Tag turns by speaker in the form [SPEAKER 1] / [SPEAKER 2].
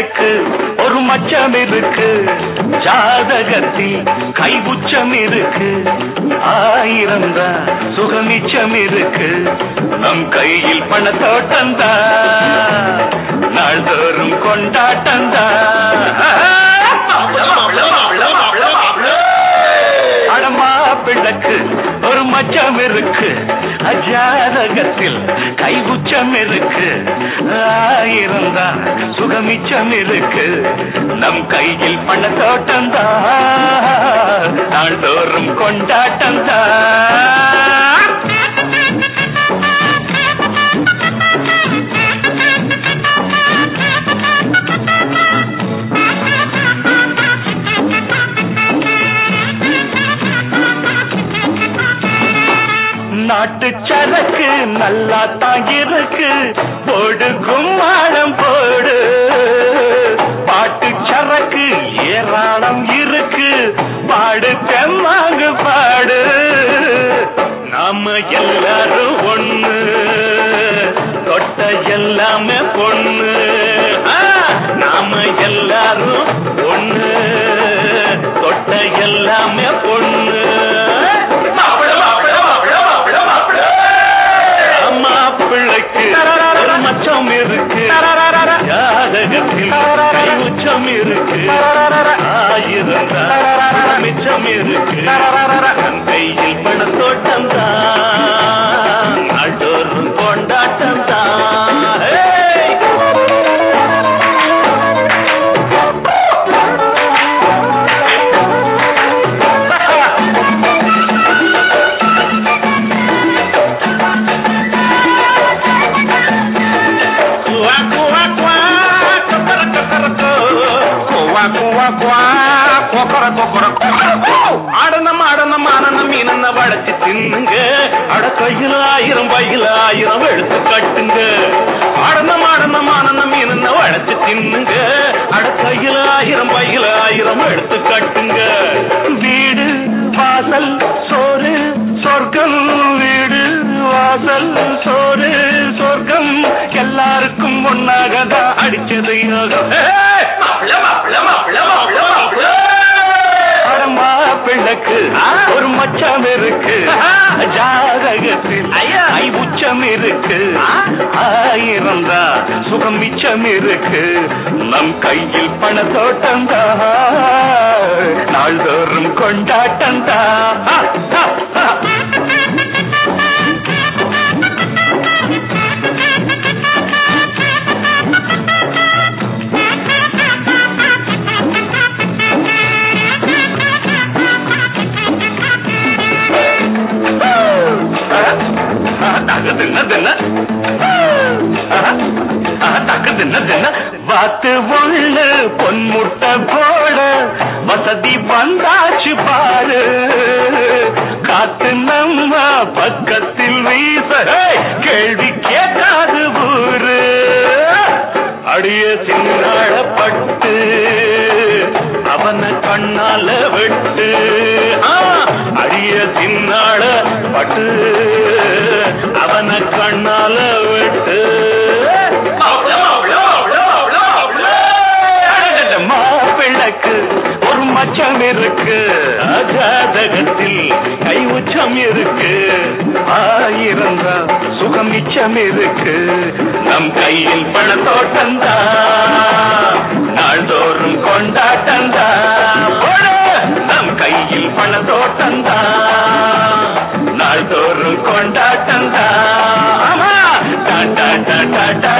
[SPEAKER 1] பிள்ளைக்கு ஒரு மச்சம் இருக்கு ஜாதகத்தில் கைகுச்சம் இருக்கு ஆயிரம் தான் சுகமிச்சம் இருக்கு நம் கையில் பணத்தோட்டம் தான் நாள்தோறும் கொண்டாட்டம் அடமா பிள்ளைக்கு ஒரு மச்சம் இருக்கு அஜாதகத்தில் கைகுச்சம் இருக்கு ஆயிரம் தான் சுகமிச்சம் இருக்கு நம் கையில் பணத்தோட்டம் தான் நாள்தோறும் கொண்டாட்டம் தான் நாட்டு சரக்கு நல்லா தான் இருக்கு போடு கும்மாளம் போடு பாட்டு சரக்கு ஏராளம் இருக்கு பாடு தெம்மாங்கு பாடு நாம எல்லாரும் ஒண்ணு தொட்ட எல்லாமே பொண்ணு ஆ, நாம எல்லாரும் ஒண்ணு தொட்ட எல்லாமே பொண்ணு அம்மா பிள்ளைக்கு ஒரு மச்சம் இருக்கு ஜாதகத்தில் கை உச்சம் இருக்கு ஆயிரம் தான் மிச்சம் இருக்கு நம் கையில் பணத்தோட்டம் தான் நாட்டோறும் கொண்டாட்டம் தான் ஹே! குவா, குவா, குவா, கொக்கர, கொக்கர, கோ. குவா, குவா, குவா, கொக்கர, கொக்கர, கொக்கர, கோ. ஆடனம் ஆடனம் ஆனந்தம் மீனந்த வளைச்சு தின்னுங்க அட கையில் ஆயிரம் பையில் ஆயிரம் எடுத்து கட்டுங்க ஆடனம் ஆடனம் ஆனந்தம் மீனந்த வளைச்சு தின்னுங்க அட கையில் ஆயிரம் பையில் ஆயிரம் எடுத்து கட்டுங்க வீடு வாசல் சோறு சொர்க்கம் வீடு வாசல் சோறு சொர்க்கம் எல்லாருக்கும் ஒன்னாக தான் அடிச்சது யோகம் அடமா பிள்ளைக்கு ஒரு மச்சம் இருக்கு ஜாதகத்தில் ஐ உச்சம் இருக்கு ஆயிரம் தான் சுகம் மிச்சம் இருக்கு நம் கையில் பணத்தோட்டம் தான் நாள்தோறும் கொண்டாட்டம் தான் வாத்து ஒண்ணு பொன்முட்டை போட வசதி வந்தாச்சு பாரு காத்து நம்ம பக்கத்தில் வீச கேள்வி கேட்காது ஊரு அடிய சின்னாளப்பட்டு அவன கண்ணால வெட்டு ஆ, அடிய சின்னாள பட்டு அவன கண்ணால வெட்டு மாப்பிள்ளைக்கு ஒரு மச்சம் இருக்கு அஜாதகத்தில் கை உச்சம் இருக்கு ஆயிரம் தான் சுகம் மிச்சம் இருக்கு நம் கையில் பணத்தோட்டம் தான் நாள்தோறும் கொண்டாட்டம் தான் போடு! நம் கையில் பணத்தோட்டம் தான் நாள்தோறும் கொண்டாட்டம் தான் ஆமா டா, டா, டா, டா, டா,